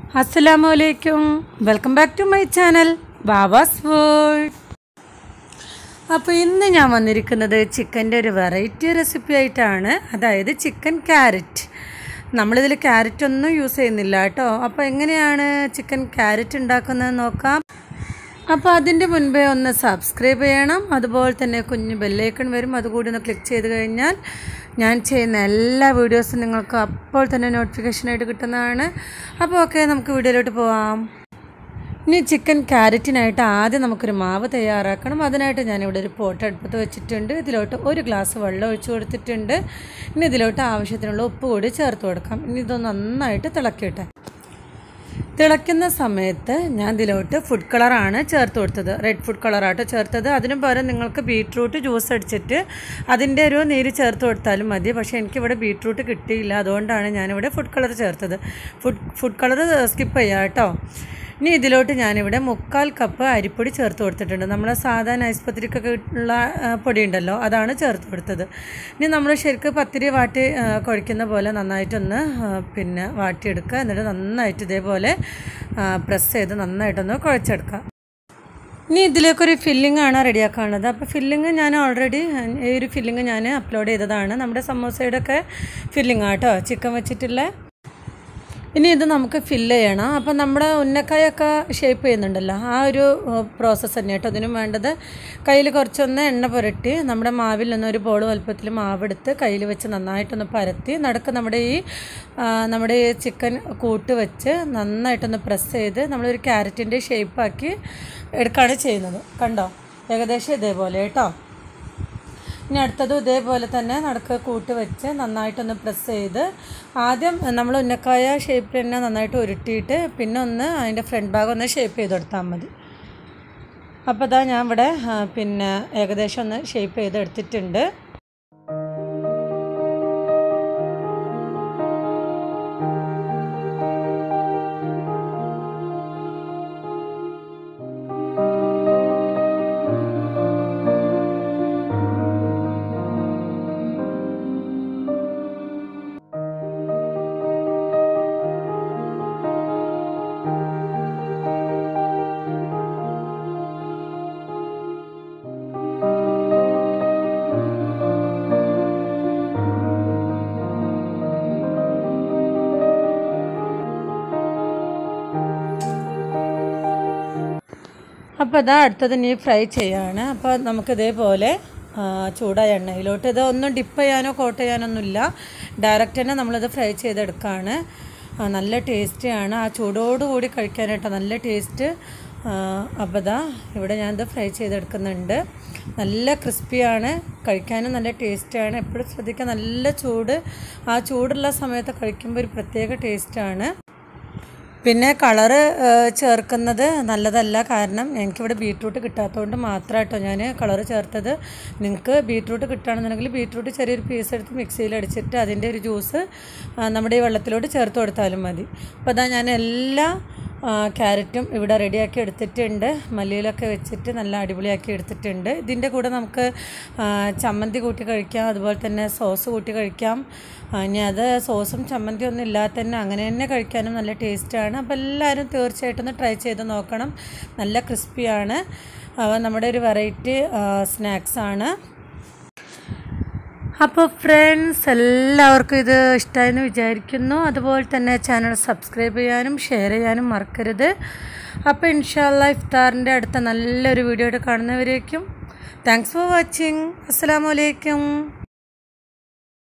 അസ്സലാമു അലൈക്കും welcome back to my channel Baba's world അപ്പോൾ ഇന്ന് ഞാൻ വന്നിരിക്കുന്നത് ചിക്കൻ്റെ ഒരു വെറൈറ്റി റെസിപ്പി ആയിട്ടാണ് അതായത് ചിക്കൻ ക്യാരറ്റ് നമ്മളിതിൽ ക്യാരറ്റ് ഒന്നും യൂസ് ചെയ്യുന്നില്ല കേട്ടോ അപ്പോൾ എങ്ങനെയാണ് ചിക്കൻ ക്യാരറ്റ് ഉണ്ടാക്കുന്നത് നോക്കാം അപ്പോൾ അതിൻ്റെ മുൻപേ ഒന്ന് സബ്സ്ക്രൈബ് ചെയ്യണം അതുപോലെ തന്നെ കുഞ്ഞ് ബെല്ലൈക്കൺ വരും അതുകൂടി ഒന്ന് ക്ലിക്ക് ചെയ്ത് കഴിഞ്ഞാൽ ഞാൻ ചെയ്യുന്ന എല്ലാ വീഡിയോസും നിങ്ങൾക്ക് അപ്പോൾ തന്നെ നോട്ടിഫിക്കേഷനായിട്ട് കിട്ടുന്നതാണ് അപ്പോൾ ഓക്കെ നമുക്ക് വീഡിയോയിലോട്ട് പോവാം ഇനി ചിക്കൻ ക്യാരറ്റിനായിട്ട് ആദ്യം നമുക്കൊരു മാവ് തയ്യാറാക്കണം അതിനായിട്ട് ഞാനിവിടെ ഒരു പോട്ട് അടുപ്പത്ത് വെച്ചിട്ടുണ്ട് ഇതിലോട്ട് ഒരു ഗ്ലാസ് വെള്ളം ഒഴിച്ച് കൊടുത്തിട്ടുണ്ട് ഇനി ഇതിലോട്ട് ആവശ്യത്തിനുള്ള ഉപ്പ് കൂടി ചേർത്ത് കൊടുക്കാം ഇനി ഇതൊന്ന് നന്നായിട്ട് തിളക്കിയിട്ടെ തിളയ്ക്കുന്ന സമയത്ത് ഞാൻ ഇതിലോട്ട് ഫുഡ് കളറാണ് ചേർത്ത് കൊടുത്തത് റെഡ് ഫുഡ് കളറാട്ടോ ചേർത്തത് അതിന് പകരം നിങ്ങൾക്ക് ബീട്രൂട്ട് ജ്യൂസ് അടിച്ചിട്ട് അതിൻ്റെ ഒരു നീര് ചേർത്ത് കൊടുത്താലും മതി പക്ഷേ എനിക്കിവിടെ ബീട്രൂട്ട് കിട്ടിയില്ല അതുകൊണ്ടാണ് ഞാനിവിടെ ഫുഡ് കളർ ചേർത്തത് ഫുഡ് ഫുഡ് കളർ സ്കിപ്പ് ചെയ്യാം കേട്ടോ ഇനി ഇതിലോട്ട് ഞാനിവിടെ മുക്കാൽ കപ്പ് അരിപ്പൊടി ചേർത്ത് കൊടുത്തിട്ടുണ്ട് നമ്മൾ സാധാരണ ഐസ്പത്രിക്കൊക്കെ ഉള്ള ആ, പൊടി ഉണ്ടല്ലോ അതാണ് ചേർത്ത് കൊടുത്തത് ഇനി നമ്മൾ ശരിക്കും പത്തിരി വാട്ടി ആ, കുഴയ്ക്കുന്ന പോലെ നന്നായിട്ടൊന്ന് ആ, പിന്നെ വാട്ടിയെടുക്കുക എന്നിട്ട് നന്നായിട്ട് ഇതേപോലെ പ്രസ് ചെയ്ത് നന്നായിട്ടൊന്ന് കുഴച്ചെടുക്കുക ഇനി ഇതിലേക്കൊരു ഫില്ലിംഗ് ആണ് റെഡിയാക്കാനുള്ളത് അപ്പോൾ ഫില്ലിങ് ഞാൻ ഓൾറെഡി ഈ ഒരു ഫില്ലിങ് ഞാൻ അപ്ലോഡ് ചെയ്തതാണ് നമ്മുടെ സമോസയുടെ ഒക്കെ ഫില്ലിംഗ് ആട്ടോ ചിക്കൻ വെച്ചിട്ടുള്ള ഇനി ഇത് നമുക്ക് ഫില്ല് ചെയ്യണം അപ്പം നമ്മുടെ ഉന്നക്കായൊക്കെ ഷേപ്പ് ചെയ്യുന്നുണ്ടല്ലോ ആ ഒരു പ്രോസസ്സ് തന്നെ കേട്ടോ അതിനും വേണ്ടത് കയ്യിൽ കുറച്ചൊന്ന് എണ്ണ പുരട്ടി നമ്മുടെ മാവിൽ നിന്ന് ഒരു ബോൾ വലുപ്പത്തിൽ മാവെടുത്ത് കയ്യിൽ വെച്ച് നന്നായിട്ടൊന്ന് പരത്തി നടുക്ക് നമ്മുടെ ഈ ആ, നമ്മുടെ ഈ ചിക്കൻ കൂട്ട് വെച്ച് നന്നായിട്ടൊന്ന് പ്രസ് ചെയ്ത് നമ്മളൊരു ക്യാരറ്റിൻ്റെ ഷേപ്പാക്കി എടുക്കുകയാണ് ചെയ്യുന്നത് കണ്ടോ ഏകദേശം ഇതേപോലെ കേട്ടോ ഇനി അടുത്തതും ഇതേപോലെ തന്നെ നടക്ക് കൂട്ട് വെച്ച് നന്നായിട്ടൊന്ന് പ്രസ് ചെയ്ത് ആദ്യം നമ്മൾ ഉന്നക്കായ ഷേപ്പിൽ തന്നെ നന്നായിട്ട് ഉരുട്ടിയിട്ട് പിന്നെ ഒന്ന് അതിൻ്റെ ഫ്രണ്ട് ഭാഗം ഒന്ന് ഷേപ്പ് ചെയ്ത് കൊടുത്താൽ മതി അപ്പോൾ ഇതാ ഞാൻ ഇവിടെ ആ, പിന്നെ ഏകദേശം ഒന്ന് ഷേപ്പ് ചെയ്ത് എടുത്തിട്ടുണ്ട് അപ്പോൾ ഇതാ അടുത്തത് ഇനി ഫ്രൈ ചെയ്യാണ് അപ്പോൾ നമുക്ക് ഇതേപോലെ ആ, ചൂടായ എണ്ണയിലോട്ട് ഇത് ഒന്നും ഡിപ്പ് ചെയ്യാനോ കോട്ട് ചെയ്യാനൊന്നുമില്ല ഡയറക്റ്റ് തന്നെ നമ്മളിത് ഫ്രൈ ചെയ്തെടുക്കുകയാണ് ആ, നല്ല ടേസ്റ്റിയാണ് ആ ചൂടോടുകൂടി കഴിക്കാനായിട്ട് നല്ല ടേസ്റ്റ് അപ്പോൾ ഇതാ ഇവിടെ ഞാനിത് ഫ്രൈ ചെയ്തെടുക്കുന്നുണ്ട് നല്ല ക്രിസ്പിയാണ് കഴിക്കാനും നല്ല ടേസ്റ്റാണ് എപ്പോഴും ശ്രദ്ധിക്കുക നല്ല ചൂട് ആ ചൂടുള്ള സമയത്ത് കഴിക്കുമ്പോൾ ഒരു പ്രത്യേക ടേസ്റ്റാണ് പിന്നെ കളറ് ചേർക്കുന്നത് നല്ലതല്ല കാരണം എനിക്കിവിടെ ബീട്രൂട്ട് കിട്ടാത്തതുകൊണ്ട് മാത്രമായിട്ടോ ഞാൻ കളറ് ചേർത്തത് നിങ്ങൾക്ക് ബീട്രൂട്ട് കിട്ടുകയാണെന്നുണ്ടെങ്കിൽ ബീട്രൂട്ട് ചെറിയൊരു പീസ് എടുത്ത് മിക്സിയിൽ അടിച്ചിട്ട് അതിൻ്റെ ഒരു ജ്യൂസ് ആ, നമ്മുടെ ഈ വെള്ളത്തിലോട്ട് ചേർത്ത് കൊടുത്താലും മതി അപ്പോൾ അതാ ഞാൻ എല്ലാ ആ, ക്യാരറ്റും ഇവിടെ റെഡിയാക്കി എടുത്തിട്ടുണ്ട് മല്ലിയിലൊക്കെ വെച്ചിട്ട് നല്ല അടിപൊളിയാക്കി എടുത്തിട്ടുണ്ട് ഇതിൻ്റെ കൂടെ നമുക്ക് ആ, ചമ്മന്തി കൂട്ടി കഴിക്കാം അതുപോലെ തന്നെ സോസ് കൂട്ടി കഴിക്കാം ആ, ഇനി അത് സോസും ചമ്മന്തിയും ഒന്നും ഇല്ലാതെ തന്നെ അങ്ങനെ തന്നെ കഴിക്കാനും നല്ല ടേസ്റ്റാണ് അപ്പോൾ എല്ലാവരും തീർച്ചയായിട്ടും ഒന്ന് ട്രൈ ചെയ്ത് നോക്കണം നല്ല ക്രിസ്പിയാണ് അപ്പോൾ നമ്മുടെ ഒരു വെറൈറ്റി സ്നാക്സാണ് അപ്പോൾ ഫ്രണ്ട്സ് എല്ലാവർക്കും ഇത് ഇഷ്ടമായെന്ന് വിചാരിക്കുന്നു അതുപോലെ തന്നെ ചാനൽ സബ്സ്ക്രൈബ് ചെയ്യാനും ഷെയർ ചെയ്യാനും മറക്കരുത് അപ്പോൾ ഇൻഷാല്ല ഇഫ്താറിൻ്റെ അടുത്ത നല്ലൊരു വീഡിയോ കാണുന്നവരേക്കും താങ്ക്സ് ഫോർ വാച്ചിങ് അസ്സാം വലൈക്കും